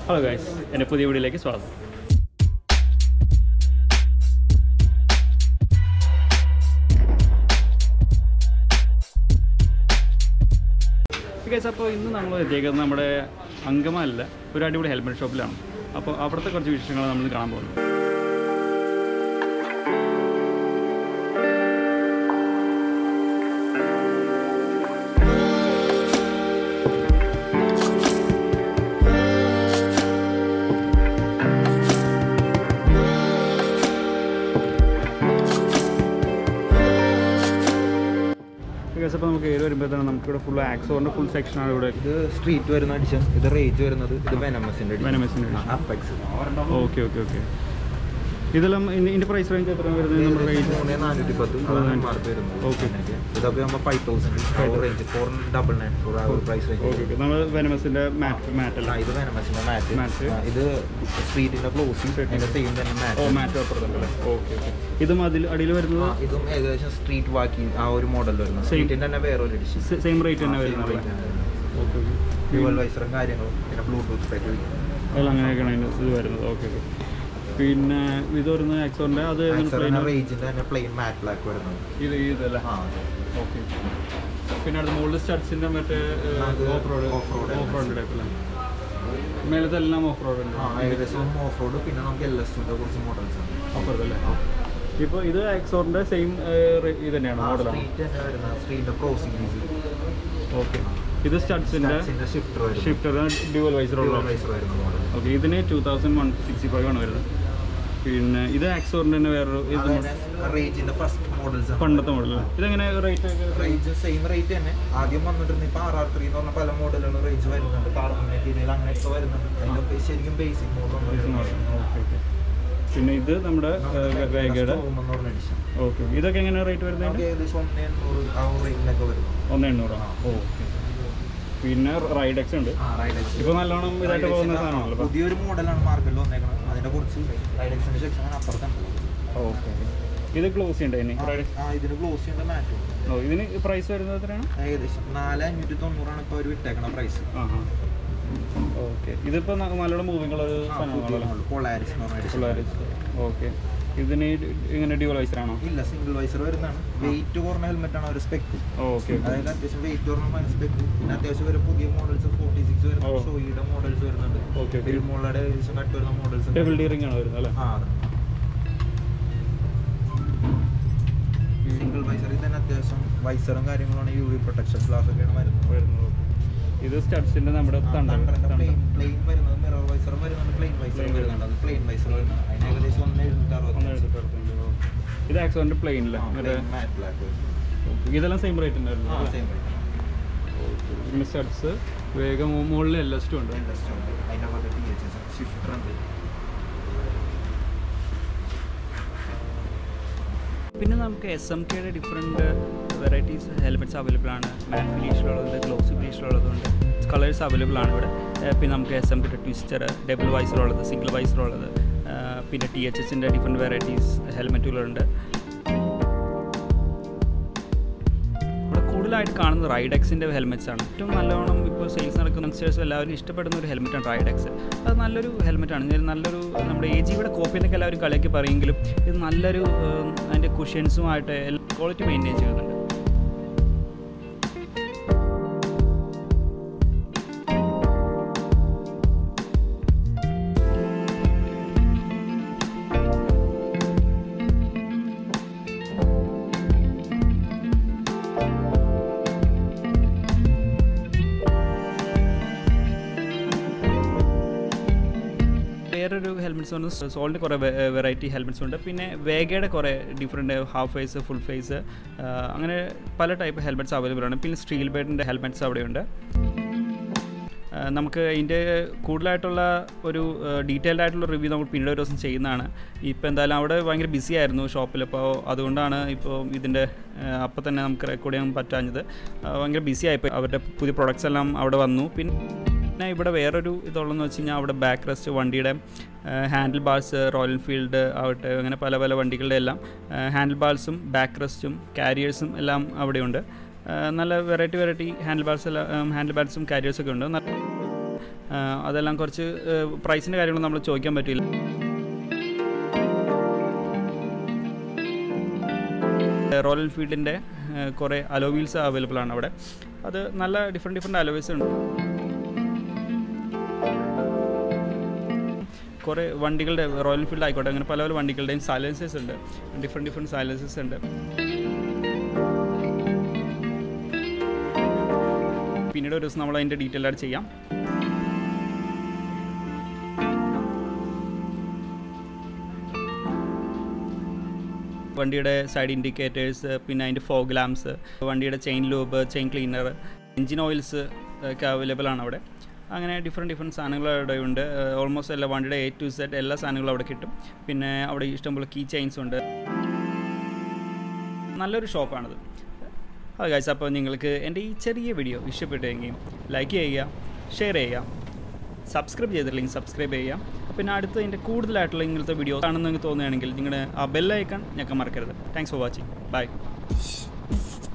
Hello guys എൻ്റെ പുതിയ വീഡിയോയിലേക്ക് സ്വാഗതം ഗൈസ് അപ്പോൾ ഇന്ന് നമ്മൾ എത്തിയേക്കുന്നത് നമ്മുടെ അങ്കമാലിലെ ഒരു അടിപൊളി ഹെൽമെറ്റ് ഷോപ്പിലാണ് അപ്പോൾ അവിടുത്തെ കുറച്ച് വിശേഷങ്ങൾ നമ്മൾ കാണാൻ പോകുന്നത് ഗൈസ് അപ്പോൾ നമുക്ക് ഏത് വരുമ്പോഴത്തേന് നമുക്കിവിടെ ഫുൾ ആക്സോറിൻ്റെ ഫുൾ സെക്ഷനാണ് ഇവിടെ ഇത് സ്ട്രീറ്റ് വരുന്ന അഡിഷൻ ഇത് റേഞ്ച് വരുന്നത് ഇത് വെനമസിന്റെ Venomous-ന്റെ edition. Apex okay okay okay ഇതെല്ലാം ഇനി- ഇതിൻ്റെ പ്രൈസ് റേഞ്ച് എത്ര വരുന്നത് നമ്മുടെ റേഞ്ച് മൂന്ന് നാനൂറ്റി പത്ത് നാനൂറ്റി മാർക്ക് വരുന്നത് Okay. അങ്ങനെയൊക്കെ. ഇതൊക്കെ ആകുമ്പോൾ five thousand range four double nine four ആ ഒരു പ്രൈസ് റേഞ്ച് ഓക്കെ ഓക്കെ നമ്മൾ വെനമസിൻ്റെ മാറ്റ് മാറ്റ് ആ അല്ല ഇത് വെനമസിന്റെ Matte. മാറ്റ് ഇത് സ്ട്രീറ്റിന്റെ ക്ലോസ് അതിന്റെ സെയിം തന്നെ ഓ മാറ്റ് മാറ്റ് അപ്പുറത്തുണ്ടല്ലേ ഓക്കെ ഓക്കെ ഇതും അതിൽ അടിയിൽ വരുന്നത് ഇതും ഏകദേശം സ്ട്രീറ്റ് വാക്കി ആ ഒരു മോഡൽ വരുന്നത് Same. സ്ട്രീറ്റിന്റെ തന്നെ വേറെ ഒരു എഡിഷൻ സെയിം റേറ്റ് തന്നെ വരുന്നത് ഓക്കെ ഓക്കെ ഡ്യുവൽ വൈസറും കാര്യങ്ങളും പിന്നെ ബ്ലൂടൂത്ത് പെറ്റ് അതിൽ അങ്ങനെയൊക്കെയാണ് അതിൻ്റെ ഇത് വരുന്നത് ഓക്കെ ഓക്കെ പിന്നെ ഇത് വരുന്നത് ആക്സോറിൻ്റെ അത് പ്ലെയിൻ റേഞ്ചിന്റെ തന്നെ പ്ലെയിൻ മാറ്റ് ബ്ലാക്ക് വരുന്നത് ഇത് ഇതല്ലേ ആ അതെ ഓക്കെ പിന്നെ അടുത്ത് മുകളിൽ സ്റ്റഡ്സിൻ്റെ മറ്റേ അത് off road off-road off road type അല്ലേ മേലത്തെ എല്ലാം ഓഫ് റോഡ് ഉണ്ട് ആ ഏകദേശം ഓഫ് റോഡ് പിന്നെ നമുക്ക് എൽ എസ് കുറച്ച് മോഡൽസ് ഉണ്ട് ഓഫ് റോഡ് അല്ലേ ഇപ്പോൾ ഇത് ആക്സോറിൻ്റെ സെയിം ഇത് തന്നെയാണ് മോഡലാണ് സ്ട്രീറ്റ് തന്നെ വരുന്ന സ്ട്രീറ്റിന്റെ ക്രോസിംഗ് ഓക്കെ ഇത് സ്റ്റഡ്സിൻ്റെ ഷിഫ്റ്റർ വരും ഷിഫ്റ്റർ ഡ്യുവൽ വൈസറുള്ള വൈസർ വരുന്ന മോഡൽ ഓക്കെ ഇതിന് two thousand one sixty five ആണ് വരുന്നത് പിന്നെ ഇത് ആക്സോറിൻ്റെ തന്നെ വേറൊരു ഇത് റേഞ്ചിന്റെ ഫസ്റ്റ് മോഡൽസ് പണ്ടത്തെ മോഡൽ ഇതെങ്ങനെ റേറ്റ് റേഞ്ച് സെയിം റേറ്റ് തന്നെ ആദ്യം വന്നിട്ടുണ്ട് ഇപ്പൊ ആർ ആർ ത്രീ എന്ന് പറഞ്ഞ പല മോഡലുകളും റേഞ്ച് വരുന്നുണ്ട് കാർബൺ മെറ്റീരിയൽ അങ്ങനെയൊക്കെ വരുന്നുണ്ട് അതിന്റെ ശരിക്കും ബേസിക് മോഡൽ ഓക്കെ ഓക്കെ പിന്നെ ഇത് നമ്മുടെ വേഗയുടെ എഡിഷൻ ഓക്കെ ഇതൊക്കെ എങ്ങനെ റേറ്റ് വരുന്നത് നമുക്ക് ഏകദേശം ഒന്ന് എണ്ണൂറ് ആ ഒരു റേഞ്ചിലൊക്കെ വരും ഒന്ന് എണ്ണൂറോ ഓക്കെ പിന്നെ റൈഡെക്സ് ഉണ്ട് ആ റൈഡക്സ് ഇപ്പോൾ നല്ലോണം ഇതായിട്ട് പോകുന്ന സാധനമാണല്ലോ ഇപ്പോൾ പുതിയൊരു മോഡലാണ് മാർക്കറ്റിൽ വന്നേക്കുന്നത് അതിനെ കുറിച്ച് റൈഡക്സിന്റെ സെക്ഷൻ അപ്പുറത്തുണ്ട് ഓക്കെ ഇത് ക്ലോസ് ഉണ്ട് ഇനി ആ ഇതിന് ഗ്ലോസ് ചെയ്യേണ്ട മാറ്റും ഓ ഇതിന് പ്രൈസ് വരുന്നത് എത്രയാണ് ഏകദേശം നാല് അഞ്ഞൂറ്റി തൊണ്ണൂറാണ് ഇപ്പോൾ അവർ വിട്ടേക്കണ പ്രൈസ് ആ ആ ഓക്കെ ഇതിപ്പോൾ നല്ലോണം മൂവിങ് ഉള്ള ഒരു സാധനമാണല്ലോ പൊളാരിസ് എന്ന് പറഞ്ഞ edition. പിള്ളേർ ഓക്കെ ഇതിന് ഇങ്ങനെ ഡ്യുവൽ വൈസറാണോ ഇല്ല സിംഗിൾ വൈസർ വരുന്നതാണ് വെയിറ്റ് കുറഞ്ഞ ഹെൽമെറ്റ് ആണ് ഒരു സ്പെക്ക് ഓക്കെ ഓക്കെ അതായത് അത്യാവശ്യം വെയിറ്റ് കുറഞ്ഞ സ്പെക്ക് പിന്നെ അത്യാവശ്യം ഒരു പുതിയ മോഡൽസ് ഫോർട്ടി സിക്സ് വരുന്ന ഓ. ഷോയുടെ മോഡൽസ് വരുന്നുണ്ട് ഓക്കെ ഓക്കെ മോളുടെ ഏകദേശം കട്ട് വരുന്ന മോഡൽസ് ഡബിൾ ഡീറിംഗ് ആണ് വരുന്നത് അല്ലേ ആ അതെ സിംഗിൾ വൈസറിൽ തന്നെ അത്യാവശ്യം വൈസറും കാര്യങ്ങളാണ് യു വി പ്രൊട്ടക്ഷൻ ഗ്ലാസ് ഒക്കെയാണ് വരുന്നത് വരുന്നത് ഇത് സ്റ്റഡ്സിൻ്റെ നമ്മുടെ തണ്ടർ പ്ലെയിൻ പ്ലെയിൻ വരുന്നത് മിറർ വൈസറും വരുന്നുണ്ട് പ്ലെയിൻ വൈസറും വരുന്നുണ്ട് അത് പ്ലെയിൻ വൈസർ വരുന്നത് അതിന് ഏകദേശം ഒന്ന് എഴുന്നൂറ്റി ഒന്ന് അറുപത്തി എടുത്ത് എടുത്തുണ്ട്. ഇത് ആക്സോണിൻ്റെ പ്ലെയിനില്ല മാറ്റ് ബ്ലാക്ക് ഇതെല്ലാം സെയിം റേറ്റ് ഉണ്ടായിരുന്നു സെയിം പിന്നെ സ്റ്റഡ്സ് വേഗം മുകളിൽ എൽ എസ് ടു ഉണ്ട് അതിൻ്റെ അകത്ത് ടി എച്ച് എസ് ഷിഫ്റ്റർ ഉണ്ട് പിന്നെ നമുക്ക് എസ് എം കെയുടെ ഡിഫറെൻറ്റ് വെറൈറ്റീസ് ഹെൽമെറ്റ്സ് അവൈലബിൾ ആണ് മാറ്റ് ഫിനിഷിലുള്ളതുണ്ട് ഗ്ലോസി ഫിനിഷിലുള്ളതുണ്ട് കളേഴ്സ് അവൈലബിൾ ആണ് ഇവിടെ ഏഹ് പിന്നെ നമുക്ക് എസ് എം കെയുടെ ട്വിസ്റ്റർ ഡബിൾ വൈസറുള്ളത് സിംഗിൾ വൈസറുള്ളത് പിന്നെ ടി എച്ച് എസിൻ്റെ ഡിഫറെൻറ്റ് വെറൈറ്റീസ് ഹെൽമെറ്റുകളുണ്ട് ഇവിടെ കൂടുതലായിട്ട് കാണുന്നത് റൈഡെക്സിൻ്റെ ഹെൽമെറ്റ്സ് ആണ് ഏറ്റവും നല്ലോണം ഇപ്പോൾ സെയിൽസ് നടക്കുന്ന യങ്സ്റ്റേഴ്സ് എല്ലാവരും ഇഷ്ടപ്പെടുന്ന ഒരു ഹെൽമെറ്റാണ് റൈഡെക്സ് അത് നല്ലൊരു ഹെൽമെറ്റാണ് ഇത് നല്ലൊരു നമ്മുടെ എ ജിയുടെ കോപ്പി എന്നൊക്കെ എല്ലാവരും കളിയാക്കി പറയുമെങ്കിലും ഇത് നല്ലൊരു ഏഹ്, അതിൻ്റെ കുഷ്യൻസുമായിട്ട് ക്വാളിറ്റി മെയിൻറ്റെയിൻ ചെയ്യുന്നുണ്ട് വേറൊരു ഹെൽമെറ്റ്സ് ഉണ്ട് സോളിൻ്റെ കുറേ വെറൈറ്റി ഹെൽമെറ്റ്സ് ഉണ്ട് പിന്നെ വേഗയുടെ കുറേ different half face full face അങ്ങനെ പല ടൈപ്പ് ഹെൽമെറ്റ്സ് അവൈലബിൾ ആണ് പിന്നെ സ്റ്റീൽ ബേഡിൻ്റെ ഹെൽമെറ്റ്സ് അവിടെയുണ്ട് ആ, നമുക്ക് ഇതിൻ്റെ കൂടുതലായിട്ടുള്ള ഒരു ഡീറ്റെയിൽഡ് ആയിട്ടുള്ള റിവ്യൂ നമ്മൾ പിന്നീട് ഒരു ദിവസം ചെയ്യുന്നതാണ് ഇപ്പോൾ എന്തായാലും അവിടെ ഭയങ്കര ബിസി ആയിരുന്നു ഷോപ്പിൽ അപ്പോൾ അതുകൊണ്ടാണ് ഇപ്പോൾ ഇതിൻ്റെ അപ്പോൾ തന്നെ നമുക്ക് റെക്കോർഡ് ചെയ്യാൻ പറ്റാഞ്ഞത് ആ, ഭയങ്കര ബിസി ആയിപ്പോൾ അവരുടെ പുതിയ പ്രൊഡക്ട്സ് എല്ലാം അവിടെ വന്നു പിന്നെ പിന്നെ ഇവിടെ വേറൊരു ഇതുള്ളതെന്ന് വെച്ച് കഴിഞ്ഞാൽ അവിടെ ബാക്ക് റെസ്റ്റ് വണ്ടിയുടെ ഹാൻഡിൽ ബാർസ് റോയൽ എൻഫീൽഡ് ആവട്ടെ അങ്ങനെ പല പല വണ്ടികളുടെ എല്ലാം ഹാൻഡിൽ ബാർസും ബാക്ക് റെസ്റ്റും കാരിയേഴ്സും എല്ലാം അവിടെയുണ്ട് ആ, നല്ല വെറൈറ്റി വെറൈറ്റി ഹാൻഡിൽ ബാർസ് എല്ലാം ഹാൻഡിൽ ബാർസും കാരിയേഴ്സൊക്കെ ഉണ്ട് നല്ല ആ, അതെല്ലാം കുറച്ച് പ്രൈസിൻ്റെ കാര്യങ്ങളൊന്നും നമ്മൾ ചോദിക്കാൻ പറ്റില്ല റോയൽ എൻഫീൽഡിൻ്റെ കുറേ അലോവീൽസ് അവൈലബിൾ ആണ് അവിടെ അത് നല്ല ഡിഫറെൻറ്റ് ഡിഫറെൻറ്റ് അലോവീൽസ് ഉണ്ട് കുറേ വണ്ടികളുടെ റോയൽ എൻഫീൽഡ് ആയിക്കോട്ടെ അങ്ങനെ പല പല വണ്ടികളുടെയും സൈലൻസേഴ്സ് ഉണ്ട് ഡിഫറെൻറ്റ് ഡിഫറെൻറ്റ് സൈലൻസേഴ്സ് ഉണ്ട് പിന്നീട് ഒരു ദിവസം നമ്മൾ അതിൻ്റെ ഡീറ്റെയിൽ ആയിട്ട് ചെയ്യാം വണ്ടിയുടെ സൈഡ് ഇൻഡിക്കേറ്റേഴ്സ് പിന്നെ അതിൻ്റെ ഫോഗ് ലാംപ്സ് വണ്ടിയുടെ chain lube chain cleaner engine oils ഒക്കെ അവൈലബിൾ ആണ് അവിടെ അങ്ങനെ ഡിഫറെൻറ്റ് ഡിഫറെൻറ്റ് സാധനങ്ങൾ അവിടെ ഉണ്ട് ഓൾമോസ്റ്റ് എല്ലാ വണ്ടിയുടെ എ ടു സെറ്റ് എല്ലാ സാധനങ്ങളും അവിടെ കിട്ടും പിന്നെ അവിടെ ഇഷ്ടംപോലെ കീ ചെയിൻസ് ഉണ്ട് നല്ലൊരു ഷോപ്പാണിത് അത് കാഴ്ച അപ്പോൾ നിങ്ങൾക്ക് എൻ്റെ ഈ ചെറിയ വീഡിയോ ഇഷ്ടപ്പെട്ടുവെങ്കിൽ ലൈക്ക് ചെയ്യുക ഷെയർ ചെയ്യുക സബ്സ്ക്രൈബ് ചെയ്തില്ലെങ്കിൽ സബ്സ്ക്രൈബ് ചെയ്യുക പിന്നെ അടുത്ത് ഇതിൻ്റെ കൂടുതലായിട്ടുള്ള ഇങ്ങനത്തെ വീഡിയോ കാണുന്നെങ്കിൽ തോന്നുകയാണെങ്കിൽ നിങ്ങളുടെ ആ ബെല്ലൈക്കൺ ഞെക്കാൻ മറക്കരുത് താങ്ക്സ് ഫോർ വാച്ചിങ് ബൈ